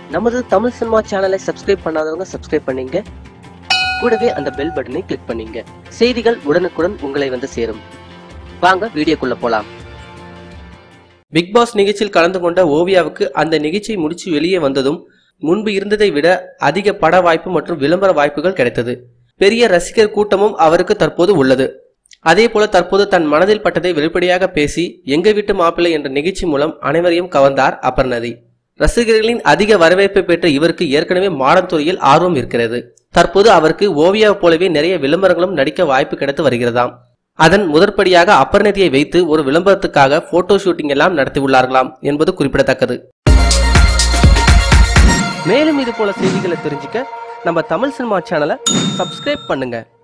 நமது தமிழ் சினிமா சேனலை சப்ஸ்கிரைப் பண்ணாதவங்க சப்ஸ்கிரைப் பண்ணீங்க கூடவே அந்த பெல் பட்டனை கிளிக் பண்ணீங்க செய்திகள் உடனுக்குடன் உங்களை வந்து சேரும் வாங்க வீடியோக்குள்ள போலாம் பிக் பாஸ் நிகழ்ச்சியில் கலந்து கொண்ட ஓவியாவுக்கு அந்த நிகழ்ச்சி முடிச்சு வெளியே வந்ததும் முன்பு இருந்ததை விட அதிக பட வாய்ப்பு மற்றும் விளம்பர வாய்ப்புகள் கிடைத்தது பெரிய ரசிகர் கூட்டமும் அவருக்கு தற்போது உள்ளது அதே போல தற்போது தன் மனதில் பட்டதை வெளிப்படையாக பேசி எங்க வீட்டு மாப்பிள்ளை என்ற நிகழ்ச்சி மூலம் அனைவரையும் கவர்ந்தார் அபர்ணதி ரசிகர்களின் அதிக வரவேற்பை பெற்ற இவருக்கு ஏற்கனவே மாடல் துறையில் ஆர்வம் இருக்கிறது தற்போது அவருக்கு ஓவியா போலவே நிறைய விளம்பரங்களும் நடிக்க வாய்ப்பு கிடைத்து வருகிறதாம் அதன் முதற்படியாக அபர்ணதியை வைத்து ஒரு விளம்பரத்துக்காக போட்டோ ஷூட்டிங் எல்லாம் நடத்தியுள்ளார்களாம் என்பது குறிப்பிடத்தக்கது மேலும் இது போல செய்திகளை தெரிஞ்சுக்க நம்ம தமிழ் சினிமா சேனலை சப்ஸ்கிரைப் பண்ணுங்க